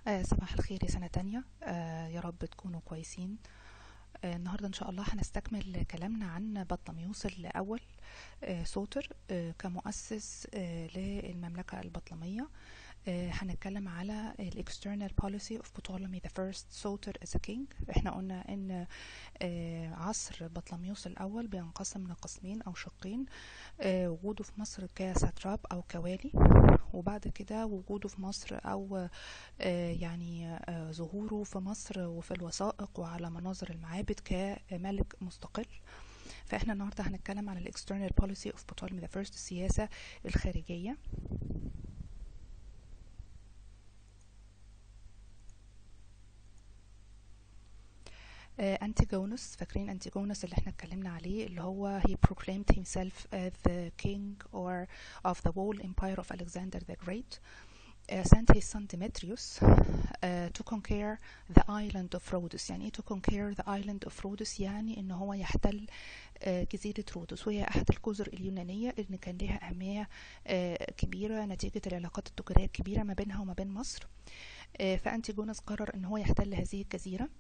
آه، صباح الخير يا سنة تانية آه، يا رب تكونوا كويسين آه، النهاردة إن شاء الله هنستكمل كلامنا عن بطلميوس الأول آه، سوتر آه، كمؤسس آه، للمملكة البطلمية آه، هنتكلم على ال external policy of Ptolemy the first Soter as a king احنا قلنا ان آه، عصر بطلميوس الأول بينقسم لقسمين أو شقين آه، وجوده في مصر كساتراب أو كوالي وبعد كده وجوده في مصر أو آه، يعني آه، ظهوره في مصر وفي الوثائق وعلى مناظر المعابد كملك مستقل فاحنا النهارده هنتكلم عن ال external policy of Ptolemy the first السياسة الخارجية آه، أنتيجونوس فاكرين أنتيجونوس اللي احنا اتكلمنا عليه اللي هو he proclaimed himself as the king or of the whole empire of Alexander the Great uh, sent his son Demetrius uh, to conquer the island of Rhodes يعني ايه to conquer the island of Rhodes يعني ان هو يحتل uh, جزيرة رودس وهي احد الجزر اليونانية اللي كان لها اهمية uh, كبيرة نتيجة العلاقات التجارية الكبيرة ما بينها وما بين مصر uh, فأنتيجونوس قرر ان هو يحتل هذه الجزيرة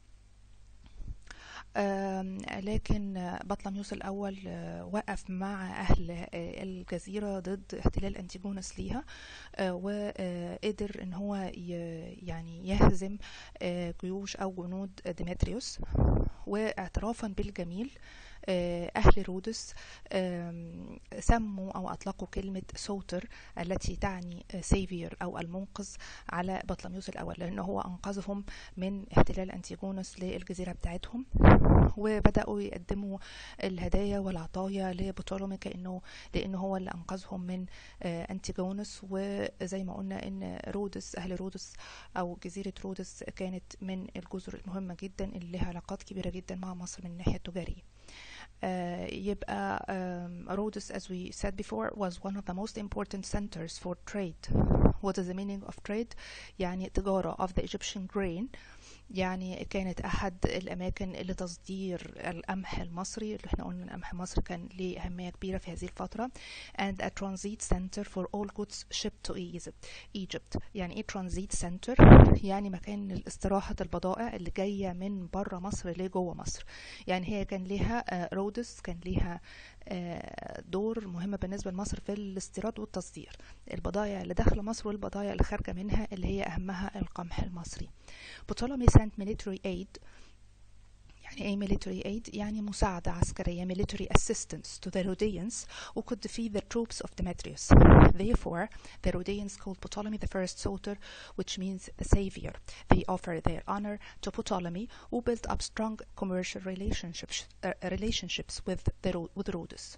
آم، لكن بطلميوس الأول آه، وقف مع أهل آه، الجزيرة ضد احتلال أنتيجونوس ليها آه، وقدر إن هو ي- يعني يهزم آه، جيوش أو جنود ديمتريوس واعترافا بالجميل آه، أهل رودس آم، سموا أو أطلقوا كلمة سوتر التي تعني سيفير أو المنقذ على بطلميوس الأول لأنه هو أنقذهم من احتلال أنتيجونوس للجزيرة بتاعتهم وبدأوا يقدموا الهدايا والعطايا لبطولمي كأنه لأنه هو اللي أنقذهم من آه، أنتيجونوس وزي ما قلنا إن رودس أهل رودس أو جزيرة رودس كانت من الجزر المهمة جدا اللي لها علاقات كبيرة جدا مع مصر من الناحية التجارية آه، يبقى um, Rhodes as we said before was one of the most important centers for trade what is the meaning of trade يعني تجارة of the Egyptian grain يعني كانت أحد الأماكن لتصدير القمح المصري اللي احنا قلنا القمح المصري كان ليه أهمية كبيرة في هذه الفترة and a transit center for all goods shipped to Egypt Egypt يعني ايه transit center يعني مكان لاستراحة البضائع اللي جاية من بره مصر لجوه مصر يعني هي كان ليها آه، رودس كان ليها آه، دور مهم بالنسبة لمصر في الاستيراد والتصدير البضائع اللي داخلة مصر والبضائع اللي خارجة منها اللي هي أهمها القمح المصري Ptolemy sent military aid يعني ايه military aid يعني مساعدة عسكرية military assistance to the Rhodians who could defeat the troops of Demetrius. Therefore, the Rhodians called Ptolemy the first Soter, which means the savior. They offer their honor to Ptolemy, who built up strong commercial relationships, uh, relationships with, the, Rho- with Rhodes.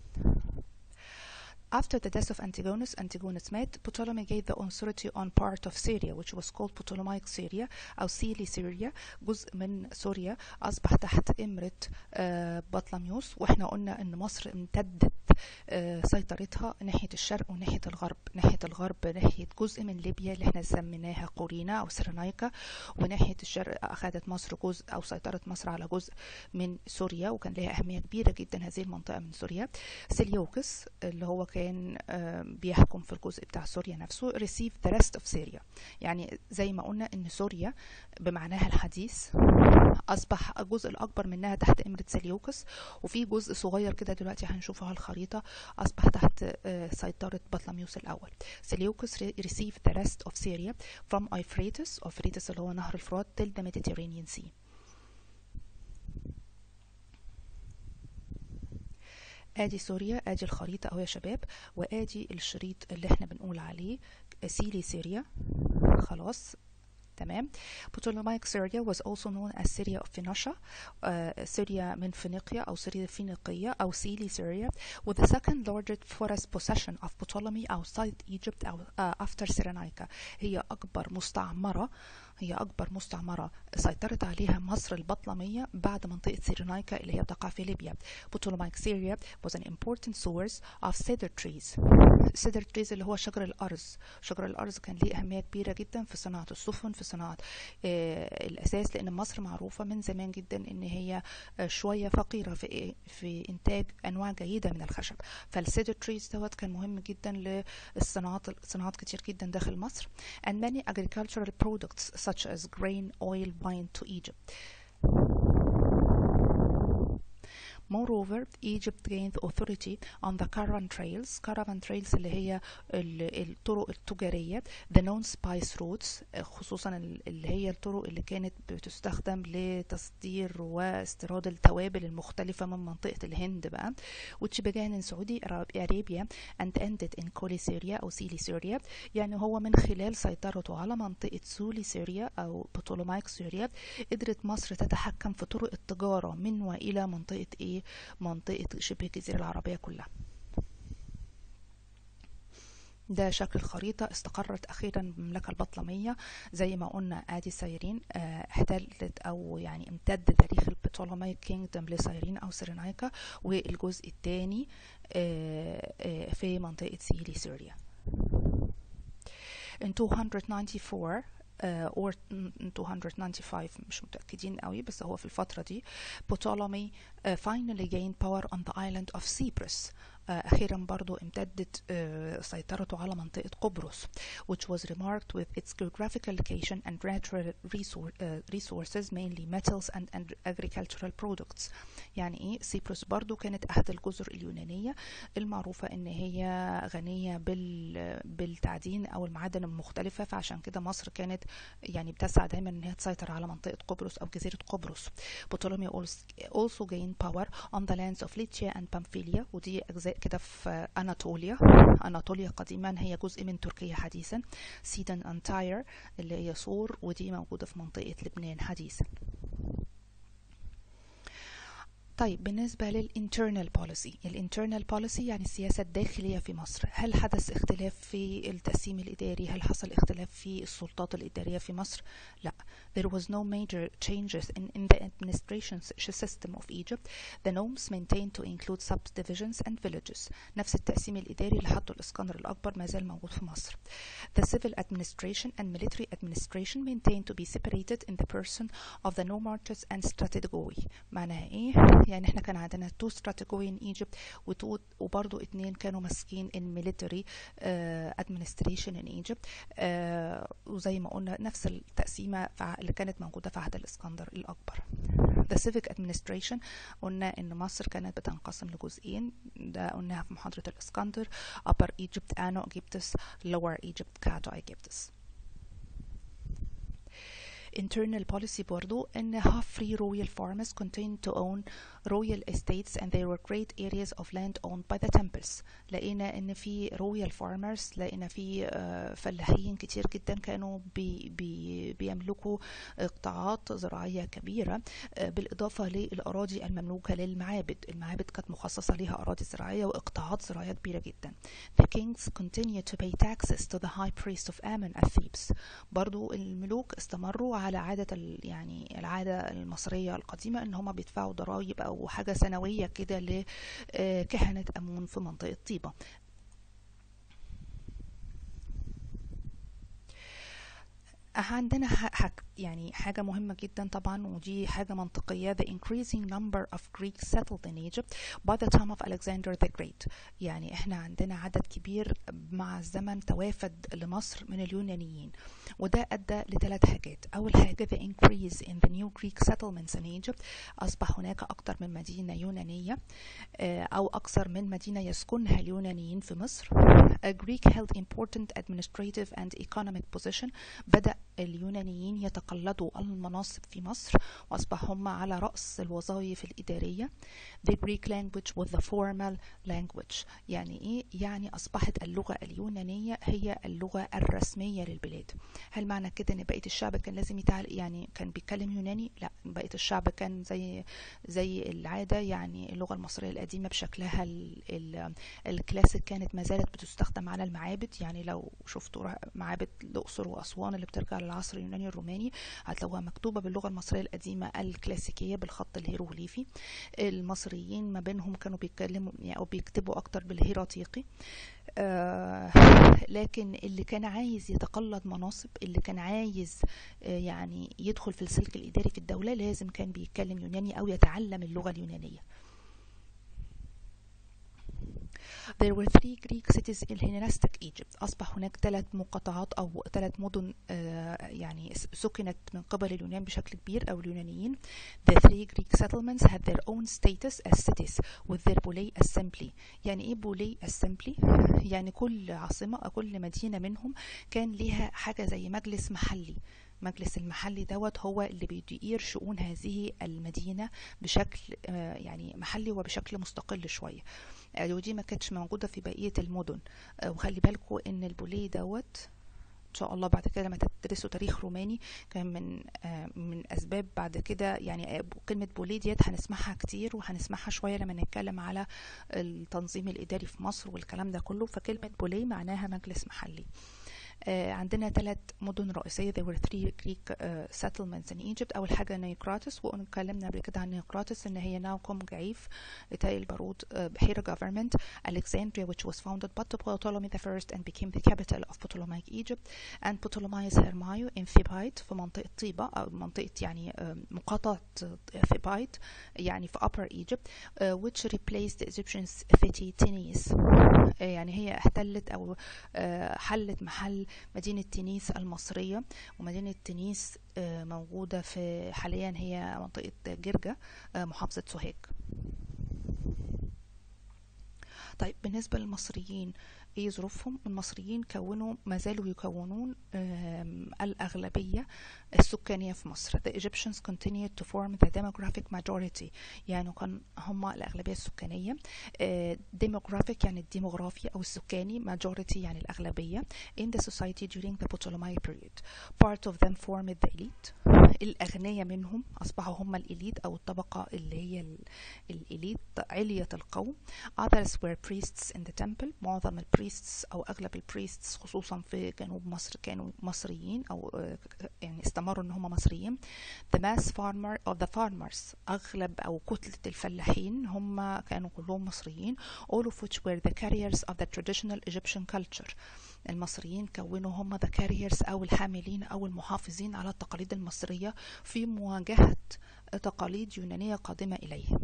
After the death of Antigonus, Antigonus met, Ptolemy gave the authority on part of Syria, which was called Ptolemaic Syria أو سيلي سوريا جزء من سوريا أصبح تحت إمرة آه، بطلميوس وإحنا قلنا إن مصر امتدت آه، سيطرتها ناحية الشرق وناحية الغرب ناحية الغرب ناحية جزء من ليبيا اللي احنا سميناها قورينا أو سيرنايكا وناحية الشرق أخذت مصر جزء أو سيطرت مصر على جزء من سوريا وكان لها أهمية كبيرة جدا هذه المنطقة من سوريا سيليوكس اللي هو كان آه، بيحكم في الجزء بتاع سوريا نفسه receive the rest of Syria يعني زي ما قلنا ان سوريا بمعناها الحديث اصبح الجزء الاكبر منها تحت امرة سيليوكس وفي جزء صغير كده دلوقتي هنشوفه على الخريطة اصبح تحت آه، سيطرة بطلميوس الاول سيليوكس receive the rest of Syria from Euphrates Euphrates اللي هو نهر الفرات till the Mediterranean Sea ادي سوريا ادي الخريطة اهو يا شباب وادي الشريط اللي احنا بنقول عليه سيلي سوريا خلاص تمام Ptolemaic Syria was also known as Syria of Phoenicia uh, سوريا من فينيقيا أو سوريا الفينيقية أو Sili Syria with the second largest forest possession of Ptolemy outside Egypt أو uh, after Cyrenaica هي أكبر مستعمرة هي أكبر مستعمرة سيطرت عليها مصر البطلمية بعد منطقة سيرينايكا اللي هي تقع في ليبيا Ptolemaic Syria was an important source of cedar trees cedar trees اللي هو شجر الأرز شجر الأرز كان ليه أهمية كبيرة جدا في صناعة السفن في صناعة آه الأساس لأن مصر معروفة من زمان جدا إن هي آه شوية فقيرة في في إنتاج أنواع جيدة من الخشب فالسيدر تريز دوت كان مهم جدا للصناعات صناعات كتير جدا داخل مصر and many agricultural products such as grain, oil, wine to Egypt. Moreover, Egypt gained authority on the caravan trails. Caravan trails اللي هي الطرق التجارية the known spice routes خصوصا اللي هي الطرق اللي كانت بتستخدم لتصدير واستيراد التوابل المختلفة من منطقة الهند بقى which began in Saudi Arabia and ended in Coele أو سيلي سوريا يعني هو من خلال سيطرته على منطقة سولي سوريا أو بطولومايك سوريا قدرت مصر تتحكم في طرق التجارة من وإلى منطقة إيه منطقة شبه الجزيرة العربية كلها ده شكل الخريطة استقرت أخيرا المملكة البطلمية زي ما قلنا آدي سايرين احتلت أو يعني امتد تاريخ البطولمايك كينجدم لسايرين أو سيرينايكا والجزء الثاني في منطقة سيلي سوريا In 294 uh, or 295 مش متأكدين قوي بس هو في الفترة دي Ptolemy uh, finally gained power on the island of Cyprus أخيرا برضو امتدت سيطرته على منطقة قبرص which was remarked with its geographical location and natural resources mainly metals and, and agricultural products يعني ايه سيبروس برضو كانت أحد الجزر اليونانية المعروفة ان هي غنية بال بالتعدين أو المعادن المختلفة فعشان كده مصر كانت يعني بتسعى دايما ان هي تسيطر على منطقة قبرص أو جزيرة قبرص Ptolemy also gained power on the lands of Lycia and Pamphylia ودي أجزاء كده في أناطوليا أناطوليا قديما هي جزء من تركيا حديثا سيدن أنتاير اللي هي صور ودي موجودة في منطقة لبنان حديثا طيب بالنسبة للإنترنال بوليسي الإنترنال بوليسي يعني السياسة الداخلية في مصر هل حدث اختلاف في التقسيم الإداري هل حصل اختلاف في السلطات الإدارية في مصر لا there was no major changes in, in the administration system of Egypt the norms maintained to include subdivisions and villages نفس التقسيم الإداري اللي حطه الإسكندر الأكبر ما زال موجود في مصر the civil administration and military administration maintained to be separated in the person of the nomarchs and strategoi معناها إيه يعني احنا كان عندنا تو استراتيجوي ان ايجيبت وبرضه اتنين كانوا ماسكين الميليتري ادمنستريشن ان ايجيبت وزي ما قلنا نفس التقسيمه اللي كانت موجوده في عهد الاسكندر الاكبر The civic administration قلنا ان مصر كانت بتنقسم لجزئين ده قلناها في محاضره الاسكندر Upper Egypt Anno Egyptus Lower Egypt Caddo Egyptus internal policy برضو ان half free royal farmers continued to own royal estates and there were great areas of land owned by the temples لقينا ان في royal farmers لقينا في فلاحين كتير جدا كانوا بي بي بيملكوا قطاعات زراعية كبيرة بالإضافة للأراضي المملوكة للمعابد المعابد كانت مخصصة لها أراضي زراعية وإقطاعات زراعية كبيرة جدا The kings continued to pay taxes to the high priest of Ammon at Thebes برضو الملوك استمروا على عادة يعني العادة المصرية القديمة ان هم بيدفعوا ضرائب او حاجة سنوية كده لكهنة امون في منطقة طيبة عندنا حاجة يعني حاجة مهمة جدا طبعا ودي حاجة منطقية the increasing number of Greeks settled in Egypt by the time of Alexander the Great يعني احنا عندنا عدد كبير مع الزمن توافد لمصر من اليونانيين وده أدى لثلاث حاجات أول حاجة the increase in the new Greek settlements in Egypt أصبح هناك أكثر من مدينة يونانية أو أكثر من مدينة يسكنها اليونانيين في مصر A Greek held important administrative and economic position بدأ اليونانيين يتقلدوا المناصب في مصر وأصبح هم على رأس الوظائف الإدارية The Greek language was the formal language يعني إيه؟ يعني أصبحت اللغة اليونانية هي اللغة الرسمية للبلاد هل معنى كده ان بقيه الشعب كان لازم يتعلم يعني كان بيتكلم يوناني لا بقيه الشعب كان زي زي العاده يعني اللغه المصريه القديمه بشكلها ال ال الكلاسيك كانت ما زالت بتستخدم على المعابد يعني لو شفتوا معابد الاقصر واسوان اللي بترجع للعصر اليوناني الروماني هتلاقوها مكتوبه باللغه المصريه القديمه الكلاسيكيه بالخط الهيروغليفي المصريين ما بينهم كانوا بيتكلموا او بيكتبوا اكتر بالهيراتيقي آه لكن اللي كان عايز يتقلد مناصب اللي كان عايز آه يعني يدخل في السلك الإداري في الدولة لازم كان بيتكلم يوناني أو يتعلم اللغة اليونانية There were three Greek cities in Hellenistic Egypt. أصبح هناك ثلاث مقاطعات أو ثلاث مدن يعني سكنت من قبل اليونان بشكل كبير أو اليونانيين. The three Greek settlements had their own status as cities with their بولي assembly. يعني إيه بولي assembly؟ يعني كل عاصمة أو كل مدينة منهم كان ليها حاجة زي مجلس محلي. مجلس المحلي دوت هو اللي بيدير شؤون هذه المدينة بشكل يعني محلي وبشكل مستقل شوية ودي ما كانتش موجودة في بقية المدن وخلي بالكم ان البولي دوت ان شاء الله بعد كده لما تدرسوا تاريخ روماني كان من من اسباب بعد كده يعني كلمه بولي ديت هنسمعها كتير وهنسمعها شويه لما نتكلم على التنظيم الاداري في مصر والكلام ده كله فكلمه بولي معناها مجلس محلي آه عندنا ثلاث مدن رئيسية there were three Greek uh, settlements in Egypt أول حاجة نيقراطس واتكلمنا قبل كده عن نيقراطس إن هي ناوكم جعيف إتاي البارود uh, بحيرة government Alexandria which was founded by Ptolemy the first and became the capital of Ptolemaic Egypt and Ptolemais Hermaio in Thebite في منطقة طيبة أو منطقة يعني uh, مقاطعة Thebite يعني في Upper Egypt uh, which replaced the Egyptian city Tinis uh, يعني هي احتلت أو uh, حلت محل مدينة تونس المصرية ومدينة تونس موجودة في حاليا هي منطقة جرجة محافظة سوهاج طيب بالنسبة للمصريين ايه ظروفهم المصريين كونوا ما زالوا يكونون الأغلبية السكانية في مصر the Egyptians continued to form the demographic majority يعني كان هم الأغلبية السكانية demographic يعني الديموغرافي أو السكاني majority يعني الأغلبية in the society during the Ptolemaic period part of them formed the elite الأغنياء منهم أصبحوا هم الإليت أو الطبقة اللي هي الإليت علية القوم others were priests in the temple معظم البريستس أو أغلب البريستس خصوصا في جنوب مصر كانوا مصريين أو يعني استمروا إن هم مصريين the mass farmer of the farmers أغلب أو كتلة الفلاحين هم كانوا كلهم مصريين all of which were the carriers of the traditional Egyptian culture المصريين كونوا هم the carriers أو الحاملين أو المحافظين على التقاليد المصرية في مواجهة تقاليد يونانية قادمة إليهم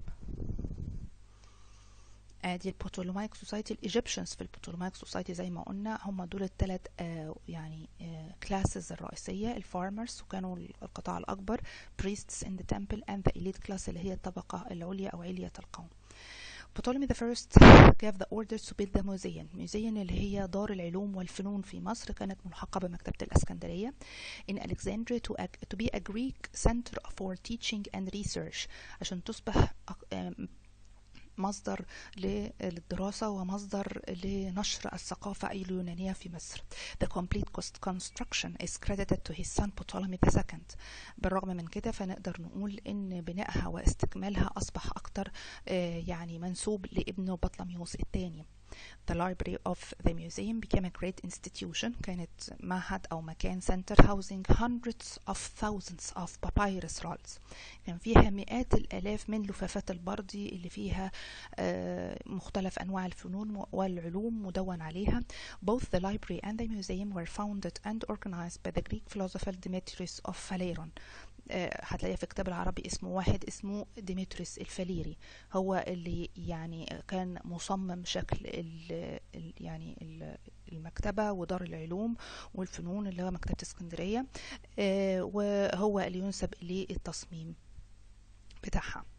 ادي البوتولومايك سوسايتي الايجيبشنز في البوتولومايك سوسايتي زي ما قلنا هم دول الثلاث آه يعني كلاسز آه الرئيسيه الفارمرز وكانوا القطاع الاكبر priests in the temple and the elite class اللي هي الطبقه العليا او عليه القوم Ptolemy the first gave the orders to build the museum museum اللي هي دار العلوم والفنون في مصر كانت ملحقة بمكتبة الإسكندرية in Alexandria to, to be a Greek center for teaching and research عشان تصبح مصدر للدراسة ومصدر لنشر الثقافة اليونانية في مصر. The complete construction is credited to his son Ptolemy II. بالرغم من كده فنقدر نقول إن بنائها واستكمالها أصبح أكتر يعني منسوب لابنه بطلميوس الثاني. The library of the museum became a great institution كانت معهد أو مكان center housing hundreds of thousands of papyrus rolls كان فيها مئات الآلاف من لفافات البردي اللي فيها مختلف أنواع الفنون والعلوم مدون عليها Both the library and the museum were founded and organized by the Greek philosopher Demetrius of Phaleron هتلاقيها في كتاب العربي اسمه واحد اسمه ديمتريس الفليري هو اللي يعني كان مصمم شكل ال ال يعني ال المكتبة ودار العلوم والفنون اللي هو مكتبة اسكندرية وهو اللي ينسب إليه التصميم بتاعها